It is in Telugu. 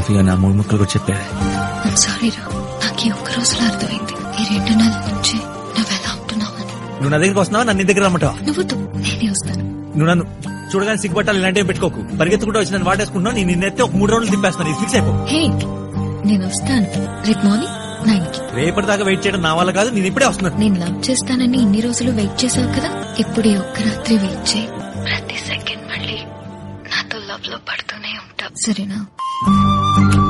హ్యాపీగా నా మూడు ముక్కలు కూడా చెప్పేది సారీ రా నాకు ఈ ఒక్క రోజులో అర్థమైంది ఈ రెండు నెలల నుంచి నువ్వు ఎలా ఉంటున్నావని నువ్వు నా దగ్గరికి వస్తున్నావా నన్ను నీ దగ్గర రమ్మటావా నువ్వు తు- నేనే వస్తాను నువ్వు నన్ను చూడగానే సిగ్గుపట్టాలి ఇలాంటివి పెట్టుకోకు పరిగెత్తుకుంటూ వచ్చి నన్ను వాటేసుకుంటున్నావు నేను నిన్నెత్తే ఒక మూడు రోజులు తిప్పేస్తాను ఇది ఫిక్స్ అయిపో హే నేను వస్తాను రేపు మార్నింగ్ నైన్ కి రేపటిదాకా వెయిట్ చేయడం నా వల్ల కాదు నేను ఇప్పుడే వస్తున్నాను నేను లవ్ చేస్తానని ఇన్ని రోజులు వెయిట్ చేసావు కదా ఇప్పుడు ఈ ఒక్క రాత్రి వెయిట్ చేయి ప్రతి సెకండ్ మళ్ళీ నాతో లవ్ లో పడుతూనే ఉంటావు సరేనా